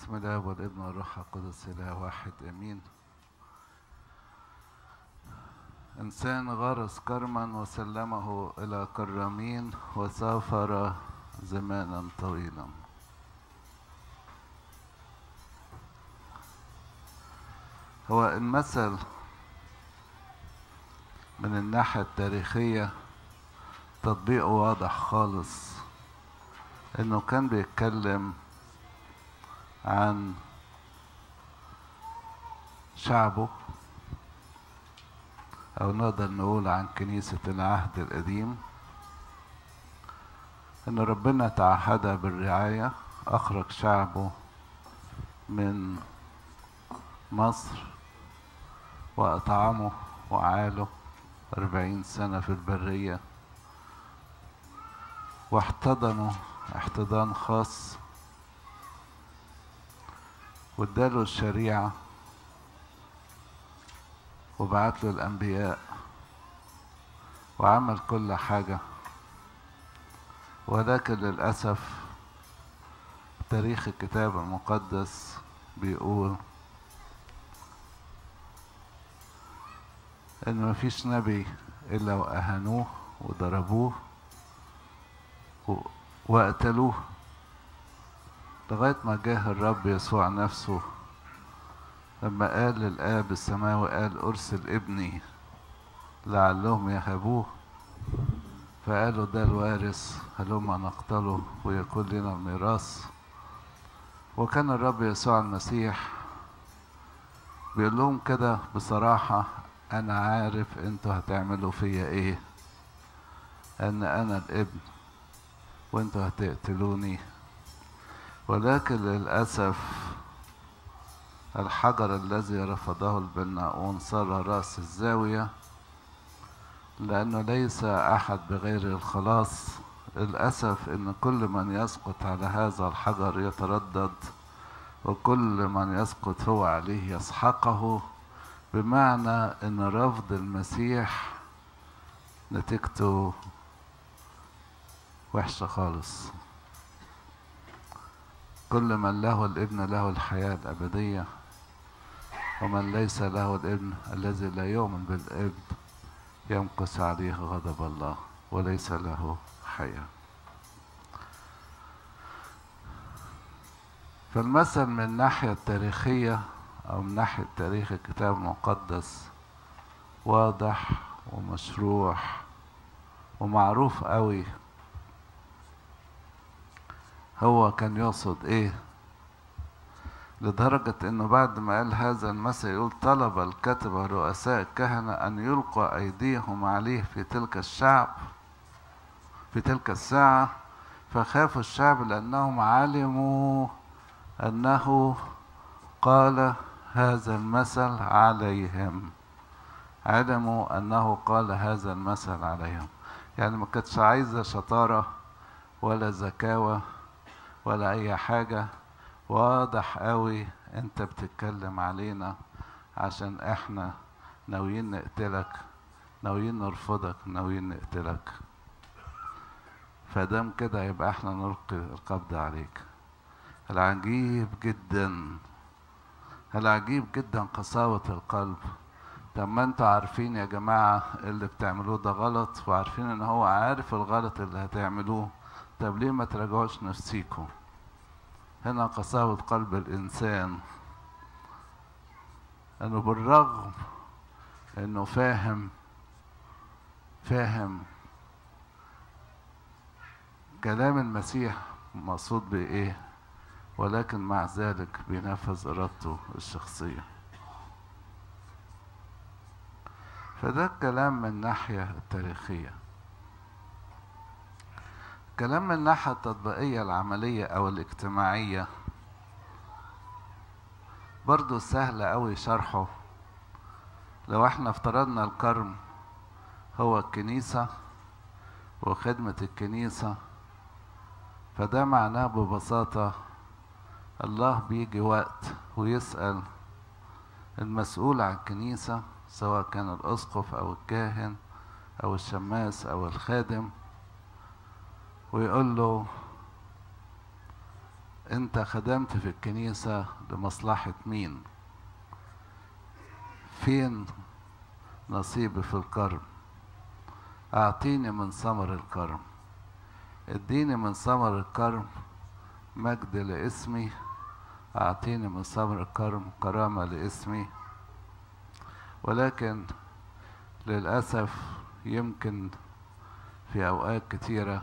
باسم الاب والابن والروح القدس اله واحد امين انسان غرس كرما وسلمه الى كرامين وسافر زمانا طويلا هو المثل من الناحية التاريخية تطبيقه واضح خالص انه كان بيتكلم عن شعبه او نقدر نقول عن كنيسة العهد القديم ان ربنا تعهد بالرعاية اخرج شعبه من مصر واطعمه وعاله أربعين سنة في البرية واحتضنوا احتضان خاص واداله الشريعة وبعت له الأنبياء وعمل كل حاجة ولكن للأسف تاريخ الكتاب المقدس بيقول إن مفيش نبي إلا وأهانوه وضربوه وقتلوه لغاية ما جاه الرب يسوع نفسه لما قال للآب السماوي قال أرسل ابني لعلهم يهبوه فقالوا ده الوارث هلما نقتله ويكون لنا الميراث وكان الرب يسوع المسيح بيقول لهم كده بصراحة أنا عارف أنتوا هتعملوا فيا إيه أن أنا الابن وأنتوا هتقتلوني ولكن للأسف الحجر الذي رفضه البناؤون صار رأس الزاوية لأنه ليس أحد بغير الخلاص للأسف إن كل من يسقط على هذا الحجر يتردد وكل من يسقط هو عليه يسحقه بمعنى إن رفض المسيح نتيجته وحشة خالص كل من له الابن له الحياة الأبدية ومن ليس له الابن الذي لا يؤمن بالابن يمكث عليه غضب الله وليس له حياة فالمثل من الناحية التاريخية أو من ناحية تاريخ الكتاب المقدس واضح ومشروح ومعروف قوي هو كان يقصد ايه لدرجة انه بعد ما قال هذا المثل يقول طلب الكتبة رؤساء الكهنة ان يلقوا ايديهم عليه في تلك الشعب في تلك الساعة فخافوا الشعب لانهم علموا انه قال هذا المثل عليهم علموا انه قال هذا المثل عليهم يعني ما كانتش عايزة شطارة ولا ذكاوة ولا اي حاجة واضح قوي انت بتتكلم علينا عشان احنا ناويين نقتلك ناويين نرفضك ناويين نقتلك فدام كده يبقى احنا نلقي القبض عليك العجيب جدا العجيب جدا قساوة القلب طب ما انتوا عارفين يا جماعة اللي بتعملوه ده غلط وعارفين ان هو عارف الغلط اللي هتعملوه طب ليه ما تراجعوش نفسيكم هنا قساوة قلب الإنسان أنه بالرغم أنه فاهم فاهم كلام المسيح مقصود بإيه ولكن مع ذلك بينفذ إرادته الشخصية فده الكلام من الناحية التاريخية كلام من الناحية التطبيقية العملية أو الاجتماعية برضو سهل أوي شرحه لو احنا افترضنا الكرم هو الكنيسة وخدمة الكنيسة فده معناه ببساطة الله بيجي وقت ويسأل المسؤول عن الكنيسة سواء كان الأسقف أو الكاهن أو الشماس أو الخادم ويقول له انت خدمت في الكنيسة لمصلحة مين فين نصيبي في الكرم اعطيني من ثمر الكرم اديني من ثمر الكرم مجد لاسمي اعطيني من ثمر الكرم كرامة لاسمي ولكن للأسف يمكن في أوقات كتيرة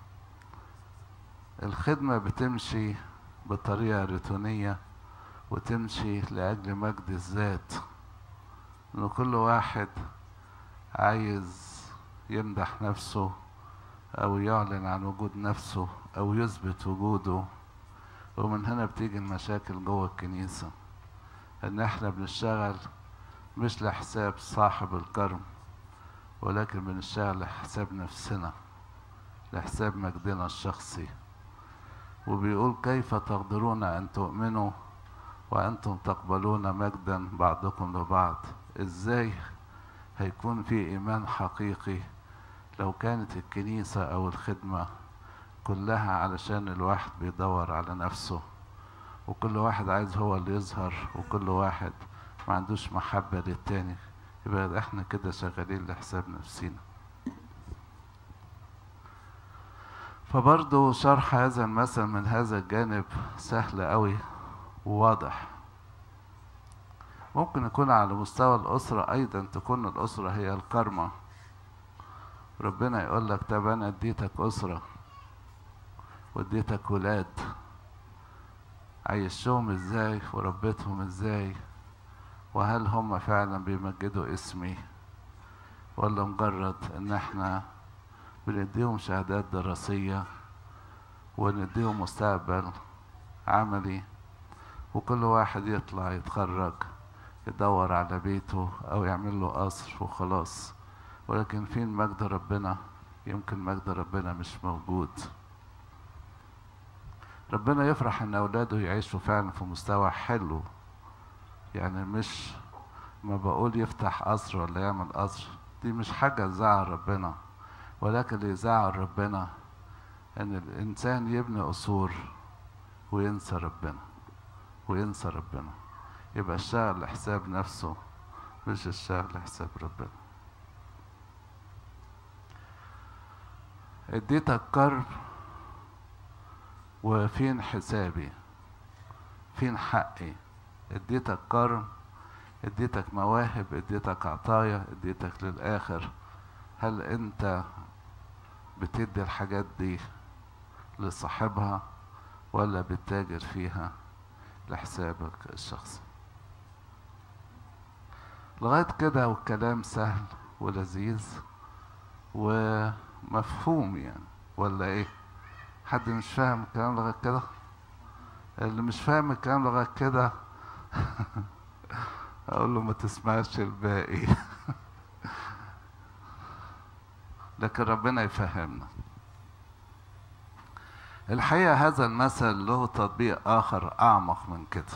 الخدمة بتمشي بطريقة روتينية وتمشي لأجل مجد الذات إن كل واحد عايز يمدح نفسه أو يعلن عن وجود نفسه أو يثبت وجوده ومن هنا بتيجي المشاكل جوه الكنيسة إن إحنا بنشتغل مش لحساب صاحب الكرم ولكن بنشتغل لحساب نفسنا لحساب مجدنا الشخصي وبيقول كيف تقدرون أن تؤمنوا وأنتم تقبلون مجدا بعضكم لبعض إزاي هيكون في إيمان حقيقي لو كانت الكنيسة أو الخدمة كلها علشان الواحد بيدور على نفسه وكل واحد عايز هو اللي يظهر وكل واحد ما عندوش محبة للتاني يبقى احنا كده شغالين لحساب نفسينا فبرضو شرح هذا المثل من هذا الجانب سهل قوي وواضح ممكن يكون على مستوى الأسرة أيضا تكون الأسرة هي الكرمة ربنا يقول لك طب أنا اديتك أسرة واديتك ولاد عيشتهم ازاي وربيتهم ازاي وهل هم فعلا بيمجدوا اسمي ولا مجرد ان احنا بنديهم شهادات دراسية ونديهم مستقبل عملي وكل واحد يطلع يتخرج يدور على بيته او يعمل له قصر وخلاص ولكن فين مجد ربنا يمكن مجد ربنا مش موجود ربنا يفرح ان اولاده يعيشوا فعلا في مستوى حلو يعني مش ما بقول يفتح قصر ولا يعمل قصر دي مش حاجة تزعل ربنا ولكن اللي يزعل ربنا ان الانسان يبني قصور وينسى ربنا وينسى ربنا يبقى اشتغل لحساب نفسه مش اشتغل لحساب ربنا اديتك كرب وفين حسابي فين حقي اديتك كرم اديتك مواهب اديتك عطايا اديتك للاخر هل انت بتدي الحاجات دي لصاحبها ولا بتتاجر فيها لحسابك الشخصي لغاية كده والكلام سهل ولذيذ ومفهوم يعني ولا ايه حد مش فاهم الكلام لغاية كده اللي مش فاهم الكلام لغاية كده اقول له ما تسمعش الباقي لكن ربنا يفهمنا الحقيقة هذا المثل له تطبيق آخر أعمق من كده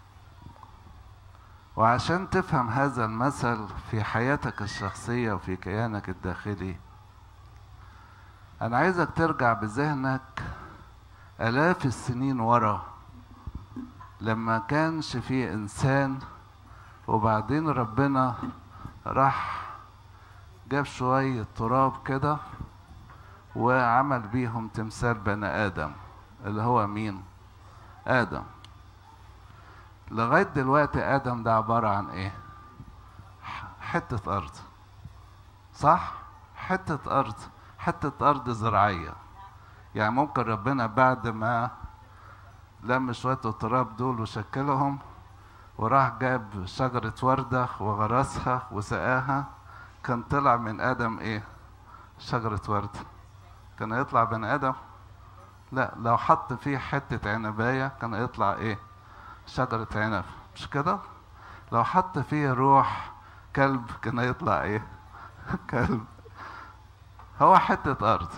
وعشان تفهم هذا المثل في حياتك الشخصية وفي كيانك الداخلي أنا عايزك ترجع بذهنك آلاف السنين ورا لما كانش في إنسان وبعدين ربنا راح جاب شوية تراب كده وعمل بيهم تمثال بني آدم اللي هو مين؟ آدم لغاية دلوقتي آدم ده عبارة عن إيه؟ حتة أرض صح؟ حتة أرض حتة أرض زراعية يعني ممكن ربنا بعد ما لم شوية التراب دول وشكلهم وراح جاب شجرة وردة وغرسها وسقاها كان طلع من آدم إيه؟ شجرة وردة كان يطلع بني آدم؟ لا لو حط فيه حتة عنباية كان يطلع إيه؟ شجرة عنب مش كده؟ لو حط فيه روح كلب كان يطلع إيه؟ كلب هو حتة أرض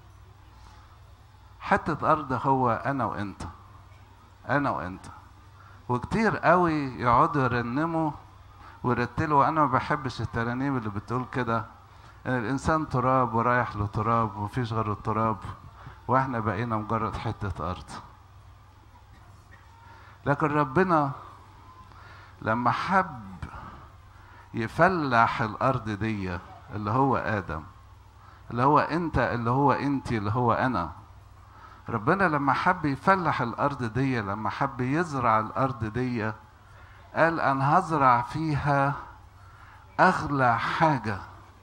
حتة أرض هو أنا وأنت أنا وأنت وكتير قوي يقعدوا يرنموا ويرتلوا وأنا ما بحبش الترانيم اللي بتقول كده إن الإنسان تراب ورايح له تراب ومفيش غير التراب وإحنا بقينا مجرد حتة أرض لكن ربنا لما حب يفلح الارض دي اللي هو ادم اللي هو انت اللي هو انت اللي هو انا ربنا لما حب يفلح الارض دي لما حب يزرع الارض دي قال انا هزرع فيها اغلى حاجه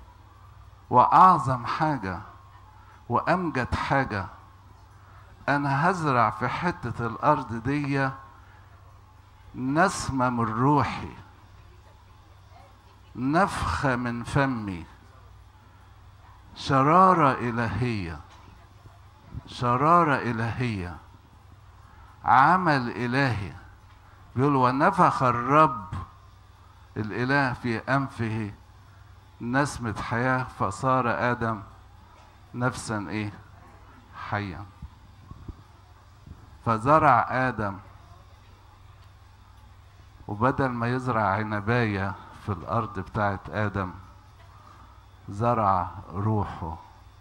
واعظم حاجه وامجد حاجه انا هزرع في حته الارض دي نسمه من روحي نفخه من فمي شراره الهيه شراره الهيه عمل الهي بيقول ونفخ الرب الاله في انفه نسمه حياه فصار ادم نفسا ايه حيا فزرع ادم وبدل ما يزرع عنبايه في الارض بتاعت ادم زرع روحه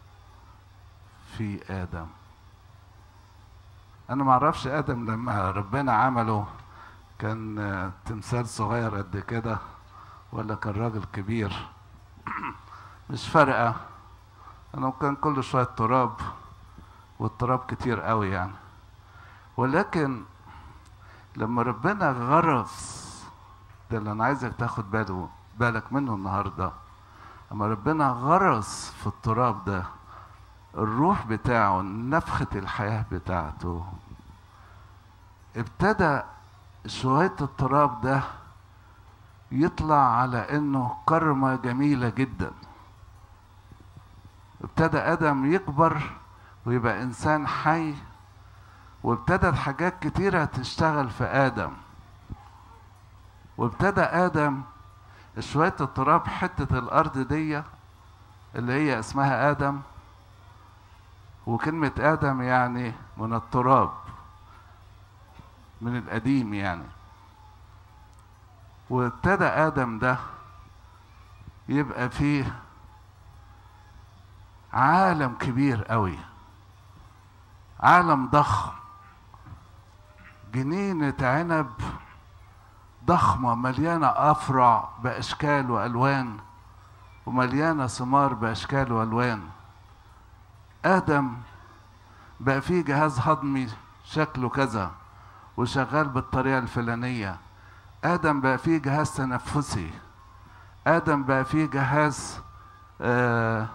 في ادم انا ما اعرفش ادم لما ربنا عمله كان تمثال صغير قد كده ولا كان راجل كبير مش فارقه انا كان كل شويه تراب والتراب كتير قوي يعني ولكن لما ربنا غرس ده اللي انا عايزك تاخد باله بالك منه النهارده لما ربنا غرس في التراب ده الروح بتاعه نفخة الحياة بتاعته ابتدى شوية التراب ده يطلع على انه كرمة جميلة جدا ابتدى ادم يكبر ويبقى انسان حي وابتدت حاجات كتيرة تشتغل في ادم وابتدى ادم شوية التراب حتة الارض دي اللي هي اسمها ادم وكلمة ادم يعني من التراب من القديم يعني وابتدى ادم ده يبقى فيه عالم كبير قوي عالم ضخم جنينة عنب ضخمة مليانة أفرع بأشكال وألوان ومليانة ثمار بأشكال وألوان آدم بقى فيه جهاز هضمي شكله كذا وشغال بالطريقة الفلانية آدم بقى فيه جهاز تنفسي آدم بقى فيه جهاز آه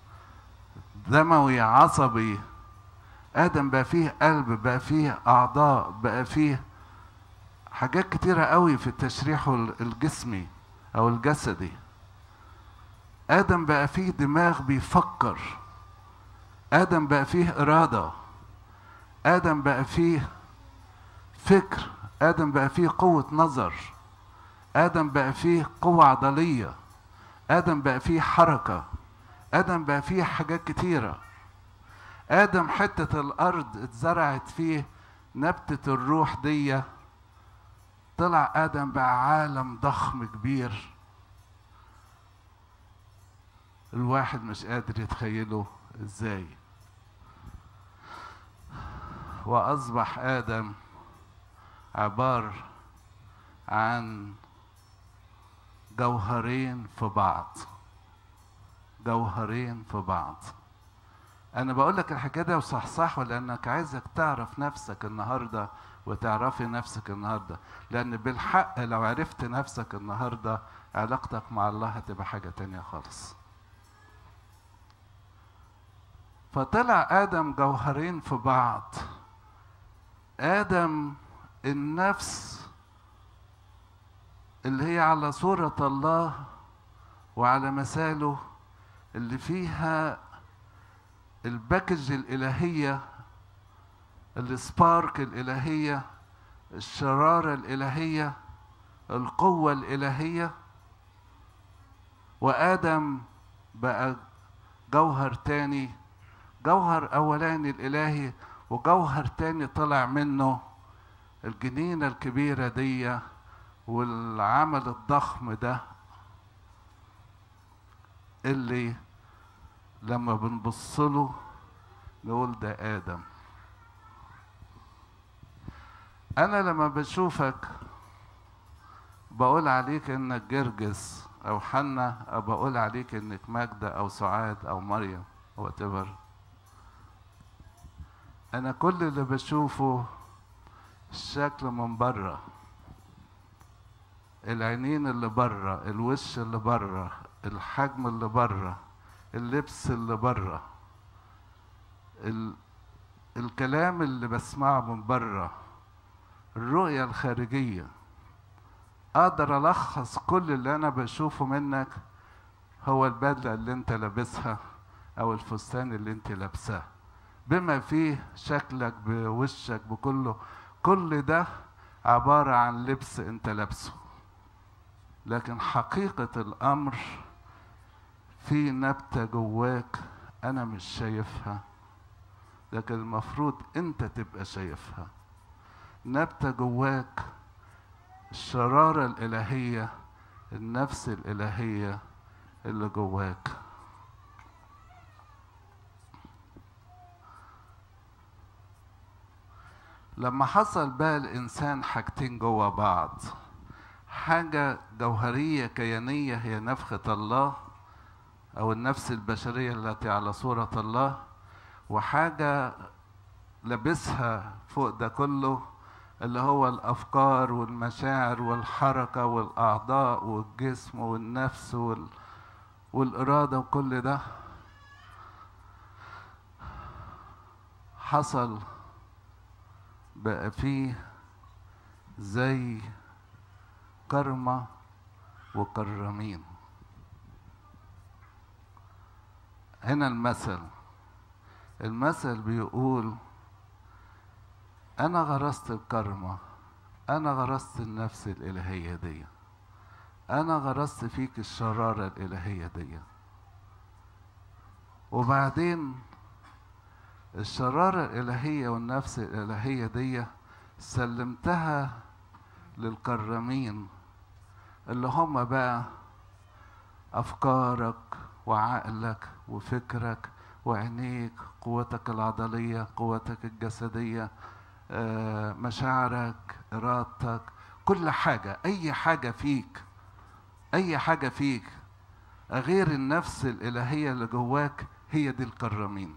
دموي عصبي آدم بقى فيه قلب بقى فيه أعضاء بقى فيه حاجات كتيرة قوي في التشريح الجسمي أو الجسدي آدم بقى فيه دماغ بيفكر آدم بقى فيه إرادة آدم بقى فيه فكر آدم بقى فيه قوة نظر آدم بقى فيه قوة عضلية آدم بقى فيه حركة آدم بقى فيه حاجات كتيرة آدم حتة الأرض اتزرعت فيه نبتة الروح دي طلع آدم بقى عالم ضخم كبير الواحد مش قادر يتخيله ازاي وأصبح آدم عبارة عن جوهرين في بعض جوهرين في بعض انا بقول لك الحكايه دي وصحصح لانك عايزك تعرف نفسك النهارده وتعرفي نفسك النهارده لان بالحق لو عرفت نفسك النهارده علاقتك مع الله هتبقى حاجه تانية خالص فطلع ادم جوهرين في بعض ادم النفس اللي هي على صوره الله وعلى مثاله اللي فيها الباكج الإلهية السبارك الإلهية الشرارة الإلهية القوة الإلهية وآدم بقى جوهر تاني جوهر أولاني الإلهي وجوهر تاني طلع منه الجنينة الكبيرة دي والعمل الضخم ده اللي لما بنبص له نقول ده آدم انا لما بشوفك بقول عليك انك جرجس او حنة او بقول عليك انك ماجدة او سعاد او مريم whatever انا كل اللي بشوفه الشكل من بره العينين اللي بره الوش اللي بره الحجم اللي بره اللبس اللي بره ال... الكلام اللي بسمعه من بره الرؤية الخارجية اقدر الخص كل اللي انا بشوفه منك هو البدلة اللي انت لابسها او الفستان اللي انت لابساه بما فيه شكلك بوشك بكله كل ده عبارة عن لبس انت لابسه لكن حقيقة الامر في نبتة جواك انا مش شايفها لكن المفروض انت تبقى شايفها نبتة جواك الشرارة الإلهية النفس الإلهية اللي جواك لما حصل بقى الإنسان حاجتين جوا بعض حاجة جوهرية كيانية هي نفخة الله أو النفس البشرية التي على صورة الله وحاجة لبسها فوق ده كله اللي هو الأفكار والمشاعر والحركة والأعضاء والجسم والنفس وال... والإرادة وكل ده حصل بقى فيه زي كرمة وكرمين هنا المثل المثل بيقول أنا غرست الكرمة أنا غرست النفس الإلهية دي أنا غرست فيك الشرارة الإلهية دي وبعدين الشرارة الإلهية والنفس الإلهية دي سلمتها للكرمين اللي هم بقى أفكارك وعقلك وفكرك وعينيك قوتك العضلية قوتك الجسدية مشاعرك إرادتك كل حاجة أي حاجة فيك أي حاجة فيك غير النفس الإلهية اللي جواك هي دي الكرمين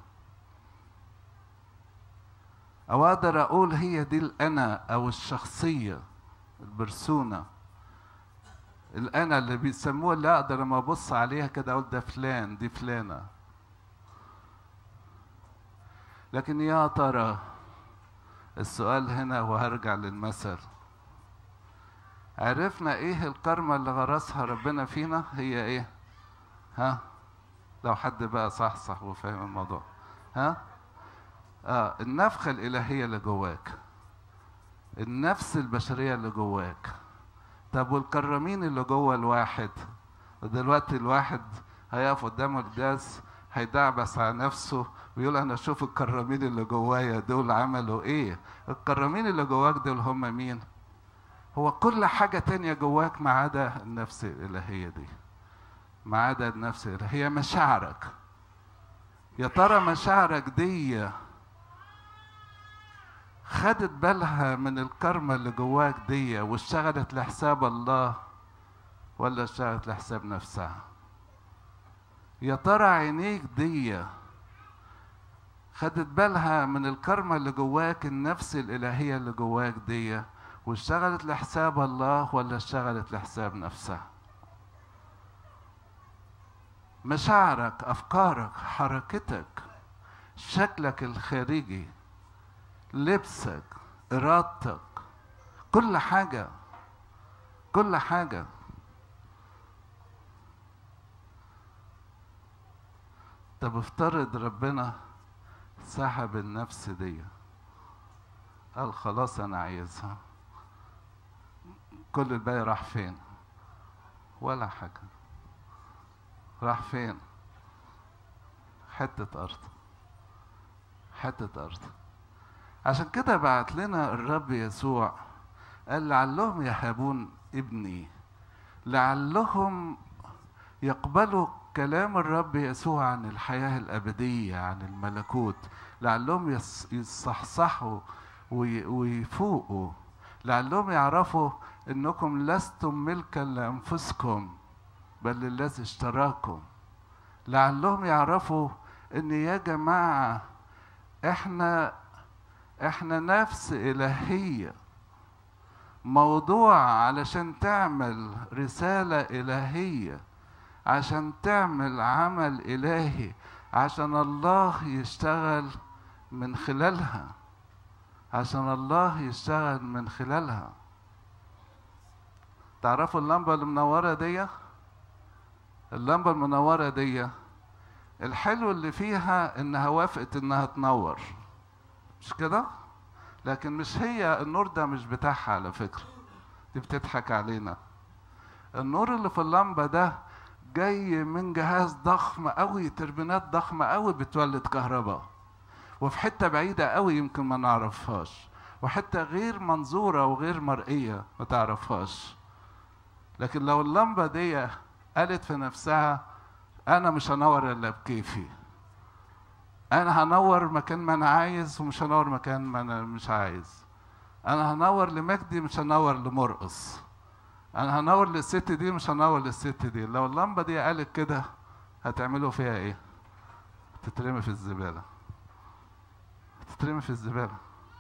أو أقدر أقول هي دي الأنا أو الشخصية البرسونة الأنا اللي بيسموها اللي أقدر لما أبص عليها كده أقول ده فلان دي فلانة لكن يا ترى السؤال هنا وهرجع للمثل عرفنا ايه الكرمة اللي غرسها ربنا فينا هي ايه ها لو حد بقى صحصح وفاهم الموضوع ها اه النفخة الإلهية اللي جواك النفس البشرية اللي جواك طب والكرمين اللي جوه الواحد دلوقتي الواحد هيقف قدام الجاز هيدعبس على نفسه ويقول انا اشوف الكرامين اللي جوايا دول عملوا ايه الكرامين اللي جواك دول هم مين هو كل حاجة تانية جواك ما عدا النفس الإلهية دي ما عدا النفس الإلهية هي مشاعرك يا ترى مشاعرك دي خدت بالها من الكرمة اللي جواك دي واشتغلت لحساب الله ولا اشتغلت لحساب نفسها يا ترى عينيك دي خدت بالها من الكرمة اللي جواك النفس الإلهية اللي جواك دي واشتغلت لحساب الله ولا اشتغلت لحساب نفسها مشاعرك أفكارك حركتك شكلك الخارجي لبسك إرادتك كل حاجة كل حاجة طب افترض ربنا سحب النفس دي قال خلاص انا عايزها كل الباقي راح فين ولا حاجة راح فين حتة أرض حتة أرض عشان كده بعت لنا الرب يسوع قال لعلهم يهابون ابني لعلهم يقبلوا كلام الرب يسوع عن الحياة الأبدية عن الملكوت لعلهم يصحصحوا ويفوقوا لعلهم يعرفوا انكم لستم ملكا لانفسكم بل للذي اشتراكم لعلهم يعرفوا ان يا جماعه احنا احنا نفس الهيه موضوع علشان تعمل رساله الهيه عشان تعمل عمل الهي عشان الله يشتغل من خلالها عشان الله يشتغل من خلالها تعرفوا اللمبة المنورة دي اللمبة المنورة دي الحلو اللي فيها انها وافقت انها تنور مش كده لكن مش هي النور ده مش بتاعها على فكرة دي بتضحك علينا النور اللي في اللمبة ده جاي من جهاز ضخم قوي تربينات ضخمة قوي بتولد كهرباء وفي حتة بعيدة قوي يمكن ما نعرفهاش وحتة غير منظورة وغير مرئية ما تعرفهاش لكن لو اللمبة دي قالت في نفسها أنا مش هنور إلا بكيفي أنا هنور مكان ما أنا عايز ومش هنور مكان ما أنا مش عايز أنا هنور لمجدي مش هنور لمرقص أنا هنور للست دي مش هنور للست دي لو اللمبة دي قالت كده هتعملوا فيها إيه؟ تترمي في الزبالة تترمي في الزبالة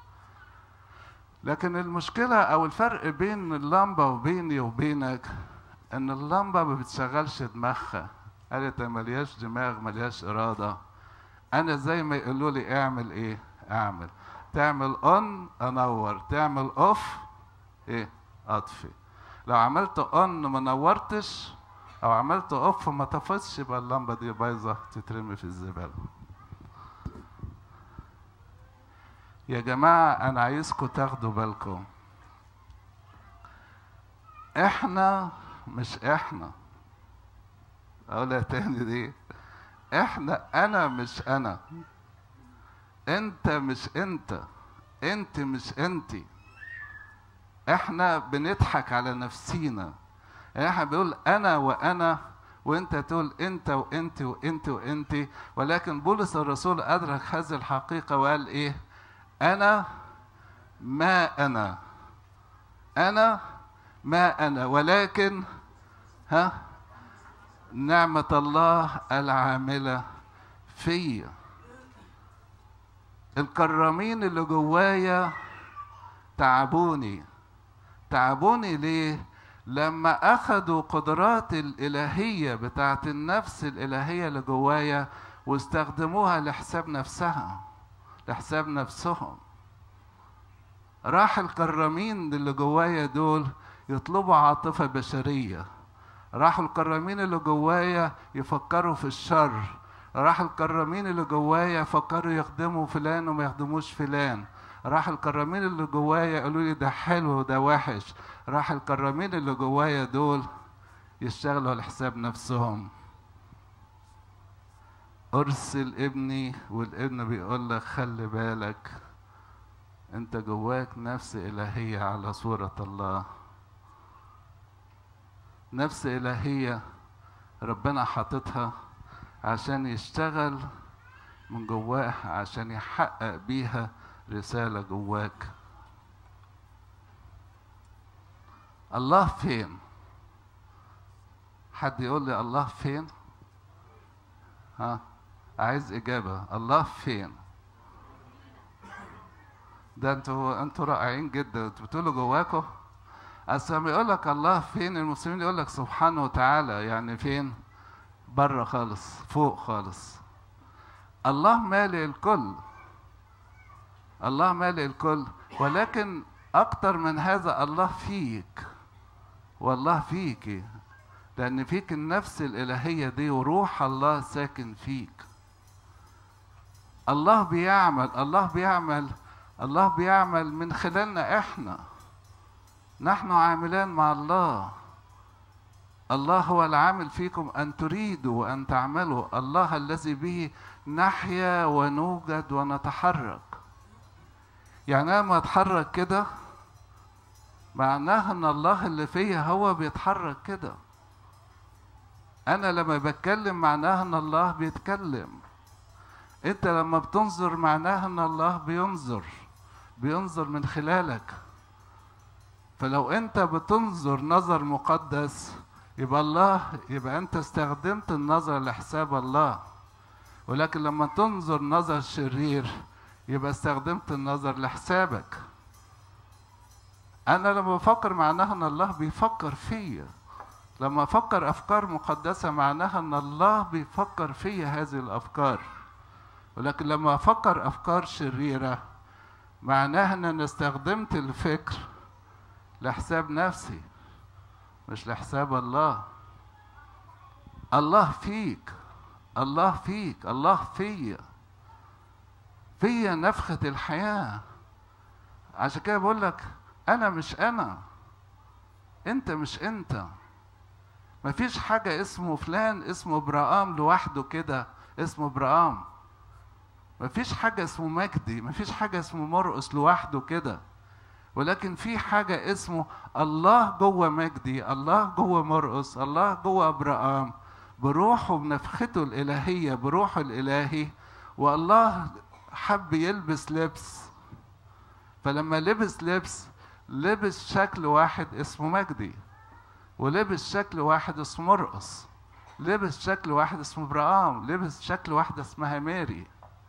لكن المشكلة أو الفرق بين اللمبة وبيني وبينك إن اللمبة ما بتشغلش دماغها قالت ملياش دماغ ملياش إرادة أنا زي ما يقولوا لي اعمل إيه أعمل تعمل أون أنور تعمل أوف إيه أطفي لو عملت أون ما نورتش أو عملت أوف ما طفتش يبقى اللمبة دي بايظة تترمي في الزبالة يا جماعة أنا عايزكم تاخدوا بالكم إحنا مش إحنا أقولها تاني دي إحنا أنا مش أنا أنت مش أنت أنت مش أنتي إحنا بنضحك على نفسينا يعني إحنا بيقول أنا وأنا وانت تقول انت وانت وانت وانت ولكن بولس الرسول ادرك هذه الحقيقه وقال ايه أنا ما أنا أنا ما أنا ولكن ها نعمة الله العاملة فيا الكرامين اللي جوايا تعبوني تعبوني ليه لما أخذوا قدرات الإلهية بتاعت النفس الإلهية اللي جوايا واستخدموها لحساب نفسها لحساب نفسهم راح الكرامين اللي جوايا دول يطلبوا عاطفة بشرية راحوا الكرامين اللي جوايا يفكروا في الشر راح الكرامين اللي جوايا يفكروا يخدموا فلان وما يخدموش فلان راح الكرامين اللي جوايا يقولوا لي ده حلو وده وحش راح الكرامين اللي جوايا دول يشتغلوا على حساب نفسهم ارسل ابني والابن بيقول لك خلي بالك انت جواك نفس الهيه على صوره الله نفس الهيه ربنا حاططها عشان يشتغل من جواه عشان يحقق بيها رساله جواك الله فين حد يقول لي الله فين ها عايز إجابة الله فين ده انتوا انتوا رائعين جدا انتوا بتقولوا جواكوا اصل لما يقول لك الله فين المسلمين يقول لك سبحانه وتعالى يعني فين بره خالص فوق خالص الله مالئ الكل الله مالئ الكل ولكن اكتر من هذا الله فيك والله فيك لان فيك النفس الالهيه دي وروح الله ساكن فيك الله بيعمل الله بيعمل الله بيعمل من خلالنا احنا نحن عاملان مع الله الله هو العامل فيكم ان تريدوا وان تعملوا الله الذي به نحيا ونوجد ونتحرك يعني انا لما اتحرك كده معناها ان الله اللي فيا هو بيتحرك كده انا لما بتكلم معناها ان الله بيتكلم انت لما بتنظر معناها ان الله بينظر بينظر من خلالك فلو انت بتنظر نظر مقدس يبقى الله يبقى انت استخدمت النظر لحساب الله ولكن لما تنظر نظر شرير يبقى استخدمت النظر لحسابك انا لما بفكر معناها ان الله بيفكر فيا لما افكر افكار مقدسه معناها ان الله بيفكر فيا هذه الافكار ولكن لما افكر افكار شريره معناها ان انا استخدمت الفكر لحساب نفسي مش لحساب الله الله فيك الله فيك الله فيا فيا نفخة الحياة عشان كده بقول لك أنا مش أنا أنت مش أنت مفيش حاجة اسمه فلان اسمه برام لوحده كده اسمه برام مفيش حاجة اسمه مجدي مفيش حاجة اسمه مرقس لوحده كده ولكن في حاجة اسمه الله جوه مجدي الله جوه مرقس الله جوه أبرام بروحه بنفخته الإلهية بروحه الإلهي والله حب يلبس لبس فلما لبس لبس لبس شكل واحد اسمه مجدي ولبس شكل واحد اسمه مرقس لبس شكل واحد اسمه ابراهام لبس شكل واحدة اسمها ماري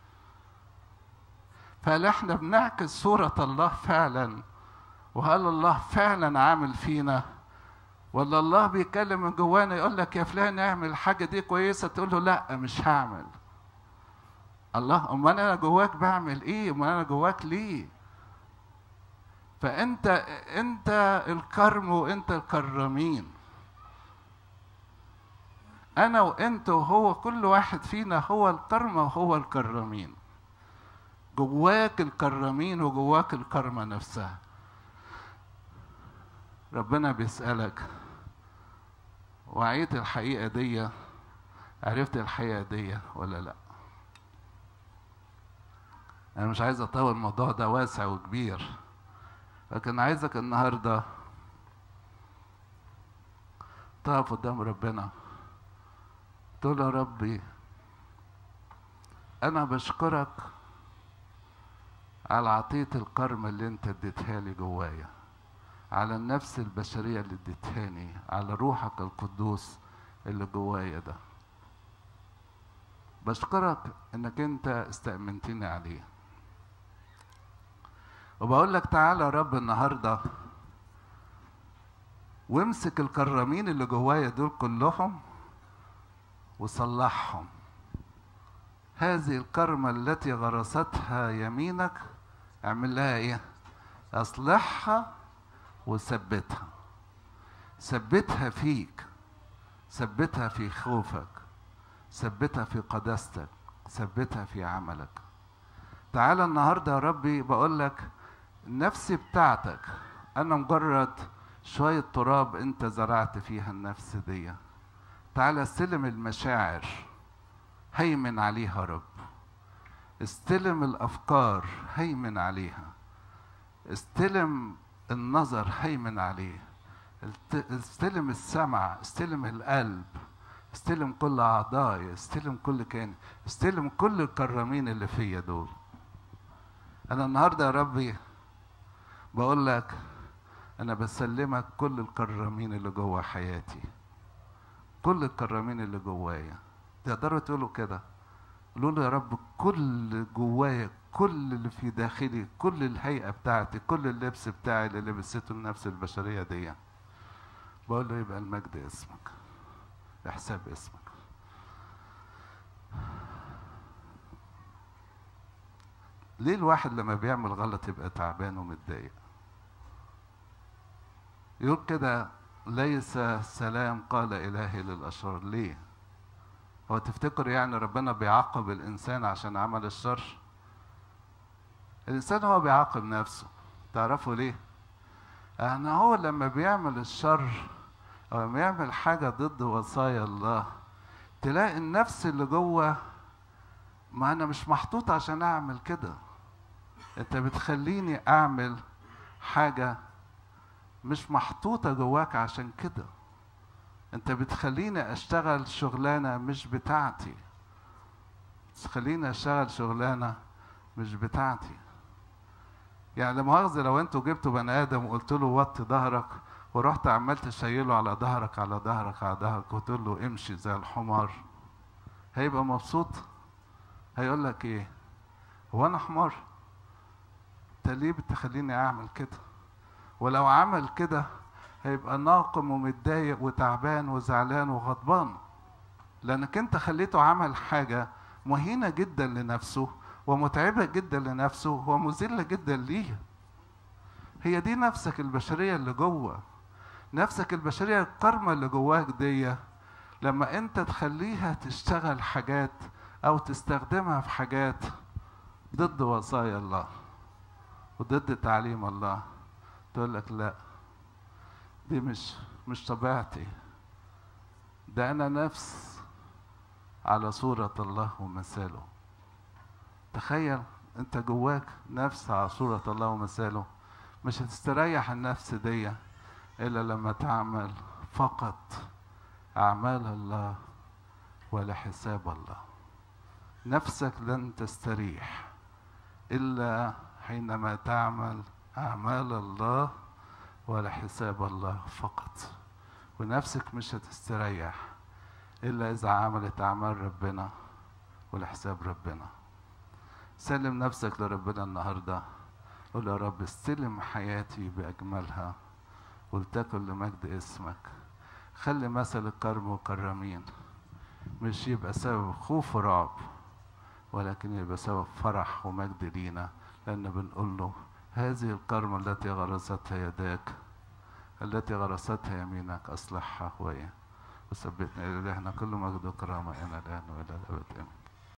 فهل احنا بنعكس صورة الله فعلا وهل الله فعلا عامل فينا ولا الله بيتكلم من جوانا يقول لك يا فلان اعمل الحاجة دي كويسة تقول له لا مش هعمل الله امال انا جواك بعمل ايه امال انا جواك ليه فانت انت الكرم وانت الكرمين انا وانت وهو كل واحد فينا هو الكرم وهو الكرمين جواك الكرمين وجواك الكرمة نفسها ربنا بيسألك وعيت الحقيقة دي عرفت الحقيقة دي ولا لا أنا مش عايز أطول الموضوع ده واسع وكبير لكن عايزك النهاردة تقف قدام ربنا تقول يا ربي أنا بشكرك على عطية الكرم اللي انت اديتها لي جوايا على النفس البشرية اللي اديتهاني على روحك القدوس اللي جوايا ده بشكرك انك انت استأمنتني عليه وبقول لك تعالى يا رب النهارده وامسك الكرامين اللي جوايا دول كلهم وصلحهم هذه الكرمة التي غرستها يمينك اعمل لها ايه اصلحها وثبتها ثبتها فيك ثبتها في خوفك ثبتها في قداستك ثبتها في عملك تعال النهارده يا ربي بقول لك النفس بتاعتك انا مجرد شويه تراب انت زرعت فيها النفس دي تعال استلم المشاعر هيمن عليها يا رب استلم الافكار هيمن عليها استلم النظر هيمن عليه استلم السمع استلم القلب استلم كل اعضائي استلم كل كياني استلم كل الكرامين اللي فيا دول انا النهارده يا ربي بقول لك انا بسلمك كل الكرامين اللي جوه حياتي كل الكرامين اللي جوايا تقدروا تقولوا كده قولوا له يا رب كل جوايا كل اللي في داخلي كل الهيئه بتاعتي كل اللبس بتاعي اللي لبسته النفس البشريه دي بقول له يبقى المجد اسمك بحساب اسمك ليه الواحد لما بيعمل غلط يبقى تعبان ومتضايق يقول كده ليس سلام قال إلهي للأشرار ليه هو تفتكر يعني ربنا بيعاقب الإنسان عشان عمل الشر الإنسان هو بيعاقب نفسه تعرفوا ليه أن هو لما بيعمل الشر أو لما يعمل حاجة ضد وصايا الله تلاقي النفس اللي جوه ما أنا مش محطوط عشان أعمل كده أنت بتخليني أعمل حاجة مش محطوطة جواك عشان كده انت بتخليني اشتغل شغلانة مش بتاعتي بتخليني اشتغل شغلانة مش بتاعتي يعني لا مؤاخذة لو انتوا جبتوا بني ادم وقلت له وطي ظهرك ورحت عمال تشيله على ظهرك على ظهرك على ظهرك وتقول له امشي زي الحمار هيبقى مبسوط هيقول لك ايه هو انا حمار انت ليه بتخليني اعمل كده ولو عمل كده هيبقى ناقم ومتضايق وتعبان وزعلان وغضبان لانك انت خليته عمل حاجه مهينه جدا لنفسه ومتعبه جدا لنفسه ومذله جدا ليه هي دي نفسك البشريه اللي جوه نفسك البشريه الكرمه اللي جواك دي لما انت تخليها تشتغل حاجات او تستخدمها في حاجات ضد وصايا الله وضد تعليم الله تقول لك لا دي مش مش طبيعتي ده انا نفس على صورة الله ومثاله تخيل انت جواك نفس على صورة الله ومثاله مش هتستريح النفس دي الا لما تعمل فقط اعمال الله ولحساب الله نفسك لن تستريح الا حينما تعمل اعمال الله ولحساب الله فقط ونفسك مش هتستريح الا اذا عملت اعمال ربنا ولحساب ربنا سلم نفسك لربنا النهارده قول يا رب استلم حياتي باجملها ولتكن لمجد اسمك خلي مثل الكرم والكرامين مش يبقى سبب خوف ورعب ولكن يبقى سبب فرح ومجد لينا لأن بنقول له هذه الكرمة التي غرستها يداك التي غرستها يمينك أصلحها وإيه وثبتنا إلهنا كل مجد وكرامة إلى الآن وإلى الأبد آمين